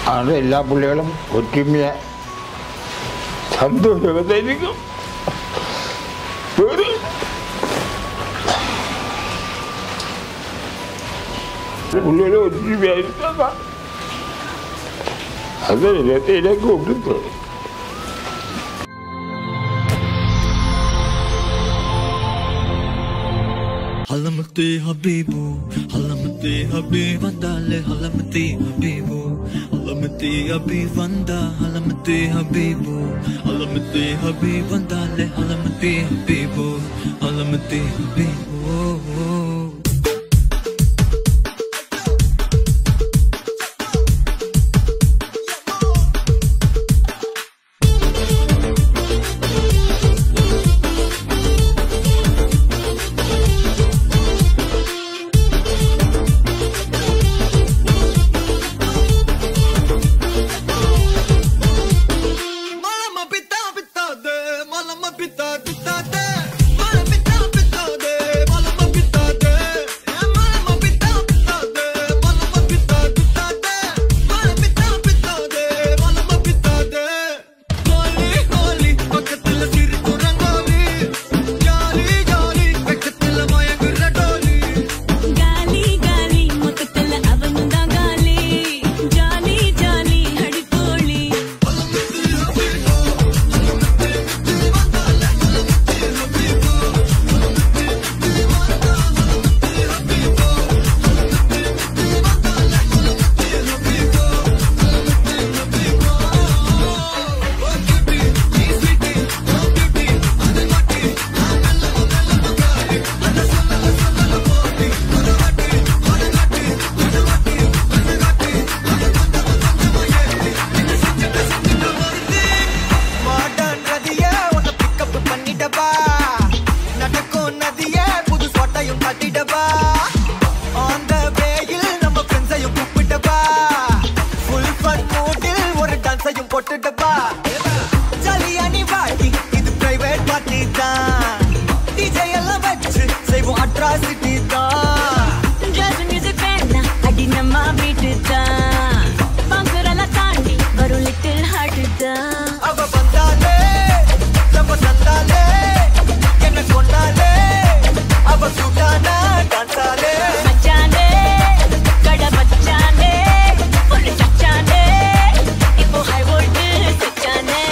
ആണ് എല്ലാ പിള്ളേരും ഒറ്റുമയ സന്തോഷമായിരിക്കും വേറെ പിള്ളേരെ ഒറ്റുമയായിരിക്കാം അത് ഇതിലേക്ക് കൊണ്ടിട്ട് Halamati Habibu, Halamati Habib Vandale, Halamati Habibu, Halamati Habib Vanda, Halamati Habibu, Halamati Habib Vandale, Halamati Habibu, Halamati Habibu. Malama pita pita de, malama pita pita de, malama pita pita de, malama pita de, malama pita pita de, malama pita pita de, malama pita pita de, malama pita de. Holi holi, பக்கத்துல சிரிக்கும் rangoli, jolly jolly, வெக்கத்துல மயங்குற டோலி. காலி காலி மொத்தத்துல அவனும் தான் காலி ஜாலி ஜாலி அடிப்போலி மாடர்ன் ரதிய உன்னை பிக்கப் பண்ணிடவா நடக்கும் நதிய புது சொட்டையும் கட்டிடவா அந்த வேயில் நம்ம ஃப்ரெண்ட்ஸையும் கூப்பிட்டவா ஃபுல் ஃபன் மூடில் ஒரு டான்ஸையும் போட்டுடவா ஜாலியா நீ வாடி இது பிரைவேட் பார்ட்டி தான் டிஜே எல்லாம் வச்சு செய்வோம் அட்ராசிட்டி தான் ஜாஸ் மியூசிக் வேணா அடி நம்ம வீட்டு தான் பாங்குரெல்லாம் தாண்டி வரும் லிட்டில் ஹார்ட் தான் அவ வந்தாலே நம்ம தந்தாலே என்ன கொண்டாலே அவ சுட்டானா டான்ஸாலே மச்சானே கட மச்சானே ஒரு சச்சானே இப்போ ஹை வோல்ட் சச்சானே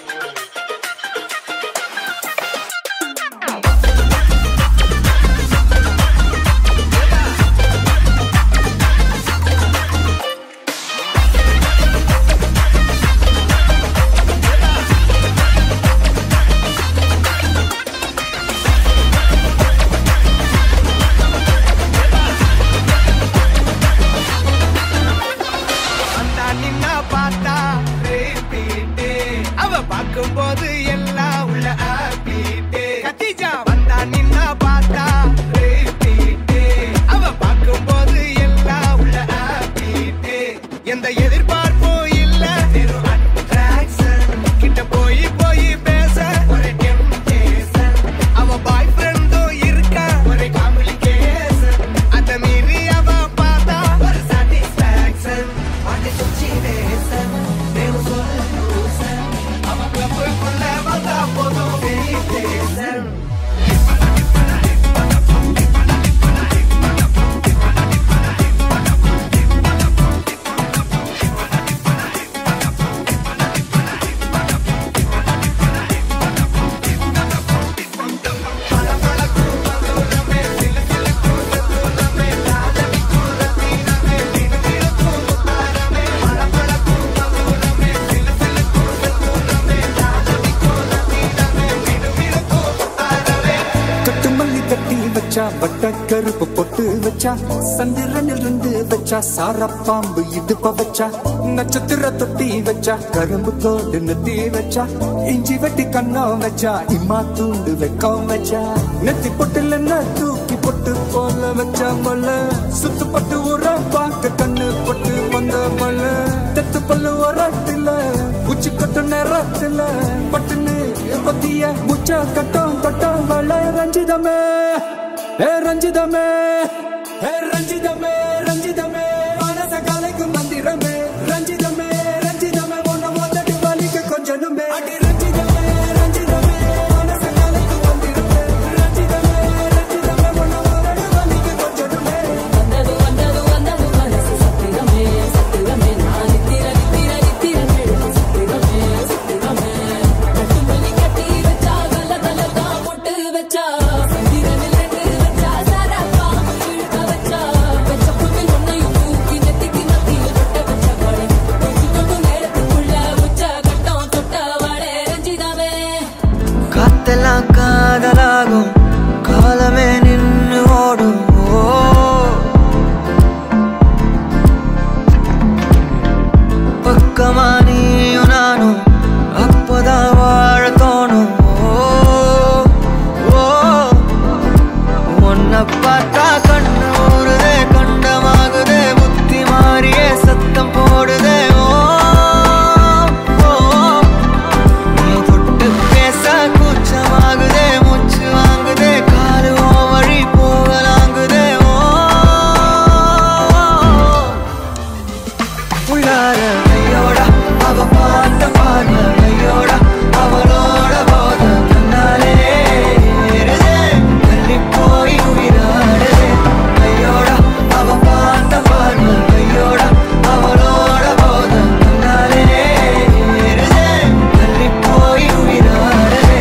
வந்தா நின்னா பார்த்தா repeat. அவ பார்க்கும்போது எல்லாம் உள்ள ஆப்பிட்டு கத்திஜா வந்தா நின்னா பார்த்தா repeat. அவ பார்க்கும்போது எல்லாம் உள்ள ஆப்பிட்டு எந்த எதிர்பார்ப்பும் இல்ல வெறும் attraction. கிட்ட போய் போய் பேச ஒரு temptation. அவ பாய் ஃப்ரெண்டும் இருக்கா ஒரு காம்ப்ளிகேஷன் அத மீறி அவ பார்த்தா ஒரு சாட்டிஸ்பாக்சன் பாட்டி சுச்சி நேசன் வேணும் சொல்யூசன் அவ கிளப்புக்குள்ள வந்தா போதும் வெரிடேஷன் கட்டு மல்லி கட்டி வச்சா வட்ட கருப்பு பொட்டு வச்சா சந்திரனில் இருந்து வச்சா சார பாம்பு இடுப்ப வச்சா நட்சத்திர தொட்டி வச்சா கரும்பு கோடு நெத்தி வச்சா இஞ்சி வெட்டி கண்ணம் வச்சா இம்மா தூண்டு வெக்கம் வச்சா நெத்தி பொட்டுல என்ன தூக்கி பொட்டு போல வச்சா மல்ல சுத்து பட்டு உர பார்க்க கண்ணு பொட்டு வந்த மல்ல தெத்து பல்லு உரத்துல உச்சி கட்டு நேரத்துல பட்டுன்னு பத்திய முச்ச கட்டம் தொட்டம் வள ரஞ்சிதமே ஏ ரஞ்சிதமே ஏ ரஞ்சிதமே ரஞ்சிதமே மனச கலைக்கும் மந்திரமே ரஞ்சிதமே உள்ளார கையோட அவ பார்த்த பார்வை கையோட அவளோட போத தன்னாலே ஏறுதே. தள்ளி போய் உயிராடுதே கையோட அவ பார்த்த பார்வை கையோட அவளோட போத தன்னாலே ஏறுதே. தள்ளி போய் உயிராடுதே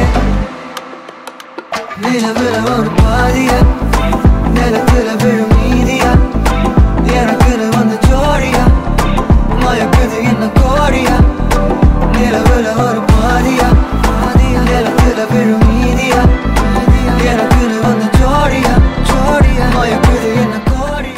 நிலவுல ஒரு பாதியா நிலத்துல விழும் மீதியா எனக்குன்னு வந்த ஜோடியா மயக்குது என்ன கோடியா நிலவுல ஒரு பாதியா பாதியா நிலத்துல விழும் மீதியா எனக்குன்னு வந்த ஜோடியா ஜோடியா மயக்குது என்ன கோடியா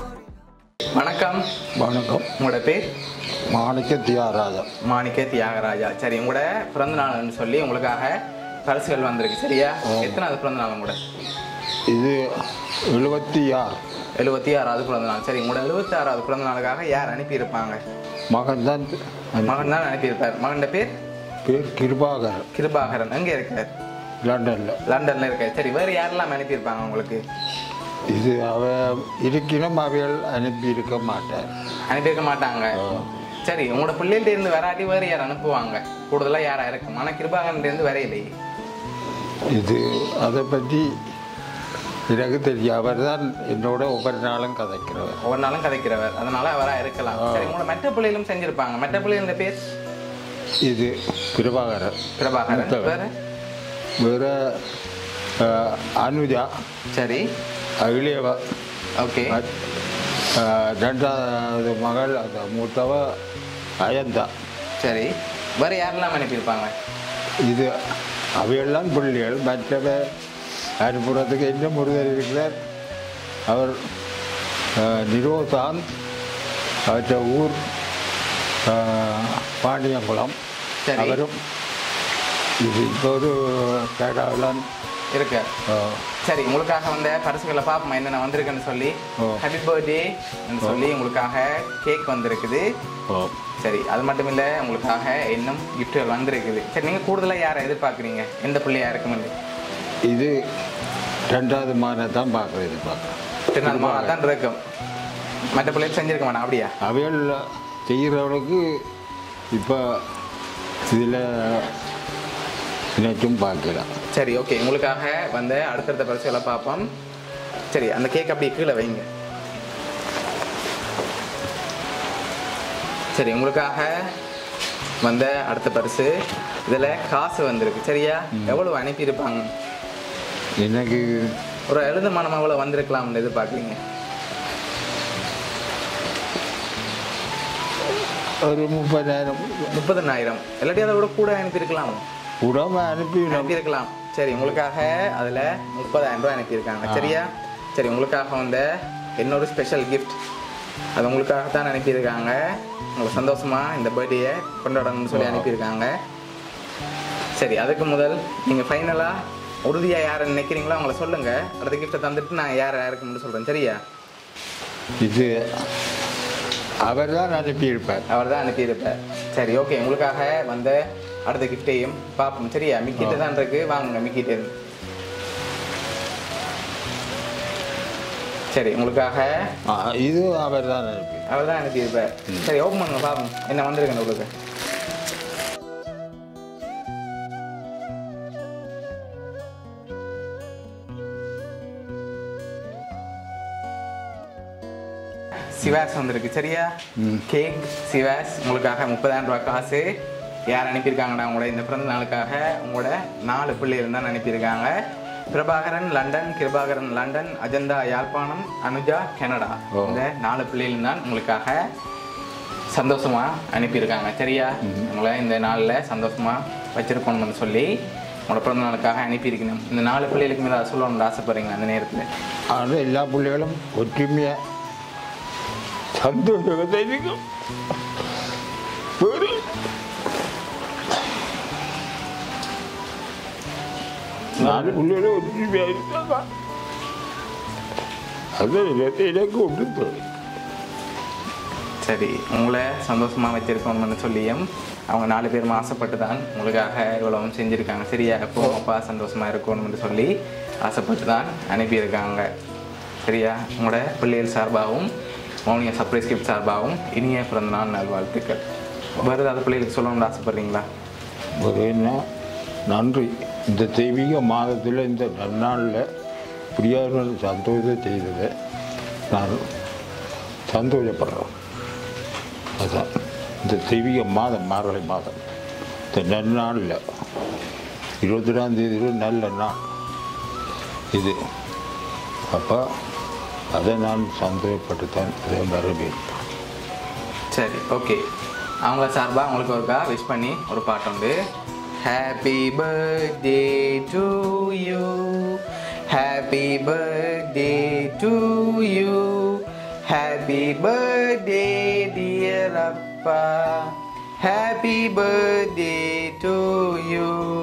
வணக்கம் வணக்கம் உங்களோட பேர் மாணிக்க தியாகராஜன் மாணிக்க தியாகராஜா சரி உங்களோட பிறந்த நாள்னு சொல்லி உங்களுக்காக பரிசுகள் வந்திருக்கு சரியா எத்தனாவது பிறந்த நாள் உங்களோட இது எழுபத்தி ஆறு எழுபத்தி ஆறாவது பிறந்த நாள் சரி உங்களோட எழுபத்தி ஆறாவது பிறந்த நாளுக்காக யார் அனுப்பியிருப்பாங்க மகன் தான் மகன் தான் அனுப்பியிருப்பார் மகன் பேர் பேர் கிருபாகர் கிருபாகரன் எங்கே இருக்கார் லண்டனில் லண்டன்ல இருக்கார் சரி வேறு யாரெல்லாம் அனுப்பியிருப்பாங்க உங்களுக்கு இது அவ இருக்கினும் அவைகள் அனுப்பி இருக்க மாட்டார் அனுப்பியிருக்க மாட்டாங்க சரி உங்களோட பிள்ளைகிட்ட இருந்து வராட்டி வேறு யார் அனுப்புவாங்க கூடுதலாக யாரா இருக்கும் ஆனால் கிருபாகரன் இருந்து வரையில்லை இது அதை பற்றி எனக்கு தெரியும் அவர் தான் என்னோட ஒவ்வொரு நாளும் கதைக்கிறவர் ஒவ்வொரு நாளும் கதைக்கிறவர் அதனால அவரா இருக்கலாம் சரி உங்களோட மற்ற பிள்ளைகளும் செஞ்சிருப்பாங்க மற்ற பிள்ளைகளோட பேர் இது கிருபாகரர் பிரபாகரன் மூத்தவர். வேற வேற அஹ், அனுஜா சரி இளையவ ஓகே அஹ், அஹ், ரெண்டாவது மகள் அந்த மூத்தவ அயந்தா சரி வேற யாரெல்லாம் அனுப்பியிருப்பாங்க இது அவையெல்லாம் பிள்ளைகள் மற்றவ அனுப்புறதுக்கு என்ன முருகர் இருக்கிறார் அவர் அஹ், நிரோதான் அவற்ற ஊர் அஹ், பாண்டியங்குளம் சரி. அவரும் இது இப்போ ஒரு கேடாவெல்லாம் இருக்கு சரி உங்களுக்காக வந்த பரிசுகளை பார்ப்போம் என்னென்ன வந்திருக்குன்னு சொல்லி ஓ. ஹாப்பி பர்த்டே சொல்லி உங்களுக்காக கேக் வந்திருக்குது சரி அது மட்டும் இல்லை உங்களுக்காக இன்னும் கிஃப்ட்கள் வந்திருக்குது சரி நீங்கள் கூடுதலாக யாரை எதிர்பார்க்குறீங்க எந்த பிள்ளையா இருக்குமென்று இது ரெண்டாவது மானை தான் பார்க்குறது எதிர்பார்க்குறேன் திருநாள் தான் இருக்கும் மற்ற பிள்ளைகள் செஞ்சிருக்க மாட்டான் அப்படியா அவைகள் செய்கிறவளுக்கு இப்போ இதில் நினைச்சும் பார்க்கலாம் சரி ஓகே உங்களுக்காக வந்த அடுத்தடுத்த பரிசுகளை பார்ப்போம் சரி அந்த கேக் அப்படியே கீழே வைங்க சரி உங்களுக்காக வந்த அடுத்த பரிசு இதில் காசு வந்திருக்கு சரியா எவ்வளவு அனுப்பியிருப்பாங்க எனக்கு ஒரு எழுதமானம் எவ்வளோ வந்திருக்கலாம்னு எதிர்பார்க்குறீங்க ஒரு முப்பதாயிரம் முப்பதனாயிரம் இல்லாட்டி அதை விட கூட அனுப்பியிருக்கலாம் உடம்ப அனுப்பி அனுப்பியிருக்கலாம் சரி உங்களுக்காக அதில் முப்பதாயிரம் ரூபாய் அனுப்பியிருக்காங்க சரியா சரி உங்களுக்காக வந்த இன்னொரு ஸ்பெஷல் கிஃப்ட் அது உங்களுக்காக தான் அனுப்பியிருக்காங்க உங்களுக்கு சந்தோஷமா இந்த பர்த்டேயை கொண்டாடணும்னு சொல்லி அனுப்பியிருக்காங்க சரி அதுக்கு முதல் நீங்கள் ஃபைனலாக உறுதியாக யாரை நினைக்கிறீங்களோ அவங்கள சொல்லுங்கள் அடுத்த கிஃப்ட்டை தந்துட்டு நான் யார் யாருக்குன்னு சொல்கிறேன் சரியா இது அவர் தான் அனுப்பியிருப்பார் அவர் தான் அனுப்பியிருப்பார் சரி ஓகே உங்களுக்காக வந்த அடுத்த கிஃப்டையும் பார்ப்போம் சரியா மிக்கிட்ட தான் இருக்கு வாங்குங்க மிக்கிட்ட இருந்து சரி உங்களுக்காக ஆ, இது அவர் தான் அனுப்பி அவர் தான் அனுப்பியிருப்பார் சரி ஓப்பன் பண்ணுங்க பார்ப்போம் என்ன வந்திருக்கு உங்களுக்கு சிவாஸ் வந்திருக்கு சரியா கேக் சிவாஸ் உங்களுக்காக முப்பதாயிரம் ரூபாய் காசு யார் அனுப்பியிருக்காங்கடா உங்களோட இந்த பிறந்த நாளுக்காக உங்களோட நாலு பிள்ளைகள் தான் அனுப்பியிருக்காங்க Prabhakaran London Kirubakaran London Ajantha Jaffna Anuja Canada ஓ. இந்த நாலு பிள்ளைகள் தான் உங்களுக்காக சந்தோஷமா அனுப்பியிருக்காங்க சரியா உங்களை இந்த நாளில் சந்தோஷமா வச்சிருக்கணும்னு சொல்லி உங்களோட பிறந்த நாளுக்காக அனுப்பியிருக்கணும் இந்த நாலு பிள்ளைகளுக்கு ஏதாவது சொல்லணும்னு ஆசைப்படுறீங்களா அந்த நேரத்தில் ஆனால் எல்லா பிள்ளைகளும் ஒற்றுமையாக சந்தோஷத்தை இருக்கும் வேறு நாலு பிள்ளைகளும் ஒற்றுமையாக இருக்காங்க அது எனக்கு எனக்கு ஒன்று தோணும் சரி உங்களை சந்தோஷமா வச்சிருக்கணும்னு சொல்லியும் அவங்க நாலு பேரும் ஆசைப்பட்டு தான் உங்களுக்காக இவ்வளவும் செஞ்சுருக்காங்க சரியா எப்போ அப்பா சந்தோஷமா இருக்கணும்னு சொல்லி ஆசைப்பட்டு தான் அனுப்பியிருக்காங்க சரியா உங்களோட பிள்ளைகள் சார்பாகவும் மௌனியா சர்ப்ரைஸ் கிஃப்ட் சார்பாகவும் இனிய பிறந்த நாள் நல்வாழ்த்துக்கள் வேறு ஏதாவது பிள்ளைகளுக்கு சொல்லணும்னு ஆசைப்படுறீங்களா ஒரு என்ன நன்றி இந்த தெய்வீக மாதத்தில் இந்த நன்னாளில் புரியாத சந்தோஷம் செய்ததை நான் சந்தோஷப்படுறேன் அதான் இந்த தெய்வீக மாதம் மார்கழி மாதம் இந்த நன்னாளில் இருபத்தி ரெண்டாம் தேதி நல்ல நாள் இது அப்போ அதை நான் சந்தோஷப்பட்டு தான் இதை வரவேற்பேன் சரி ஓகே அவங்க சார்பாக அவங்களுக்கு ஒருக்கா விஷ் பண்ணி ஒரு பாட்டு உண்டு happy birthday to you happy birthday to you happy birthday dear அப்பா ஹாப்பி பர்த்டே டு யூ